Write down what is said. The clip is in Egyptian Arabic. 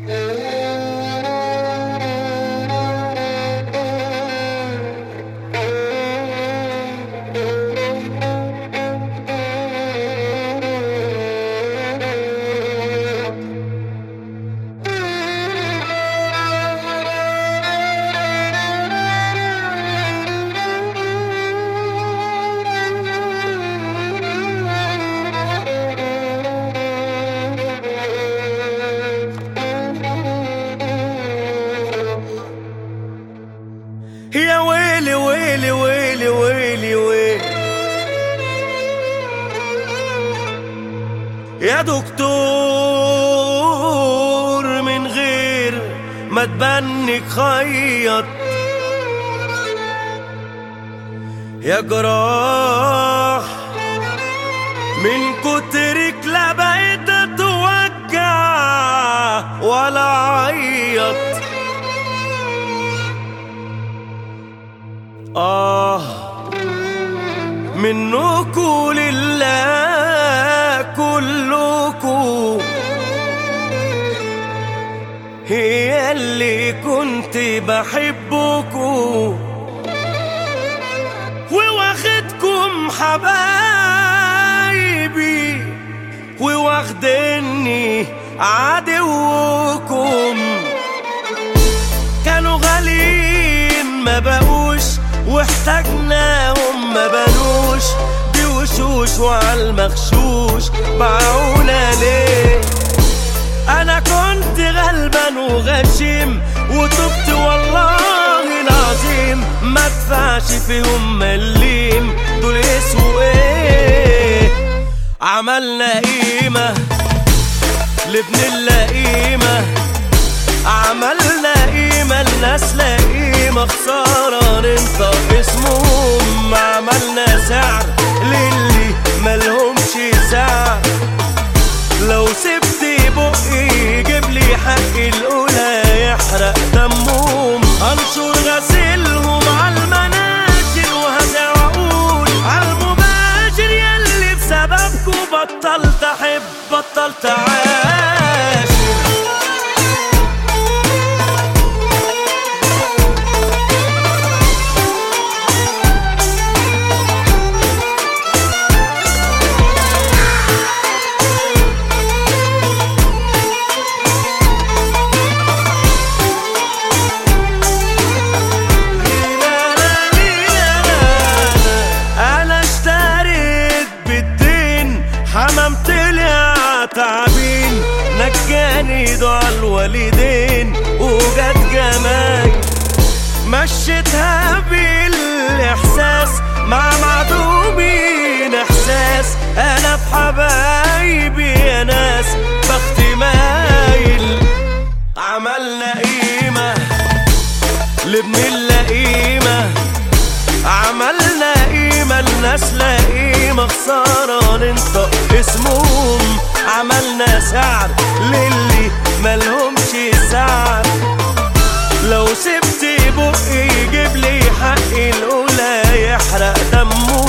يا ويلي ويلي ويلي ويلي ويلي يا دكتور من غير ما تبنك خيط يا جراح من كترك لا بقيت اتوجع ولا عيط آه منكو لله كلكو هي اللي كنت بحبكو وواخدكم حبايبي وواخدني عدوكم كانوا غاليين ما بقوش واحتاجناهم ما بنوش بوشوش وعلى المغشوش باعونا ليه انا كنت غلبان وغشيم وتبت والله العظيم ما ادفعش فيهم مليم دول يسووا ايه عملنا قيمة لابن اللئيمة عملنا قيمة الناس لقيمة خسارة ننطق اسمهم عملنا سعر للي ملهمش سعر لو سبت بقي يجيب لي حق الأولى يحرق دمهم انشر غسيلهم على المناجر وهدع واقول على المباشر ياللي بسببكوا بطلت احب بطلت عاشر انا اشتريت بالدين حمام طلع تعبين نجاني دعاء الوالدين وجت جماي مشيتها بالاحساس مع معدومين احساس انا في حبايبي يا ناس بختي مايل عملنا قيمه لابن اللئيمه عملنا قيمة الناس لقيمة خسارة ننطق اسمهم عملنا سعر للي ملهمش سعر لو سبت بقي يجيب لي حق الأولى يحرق دمهم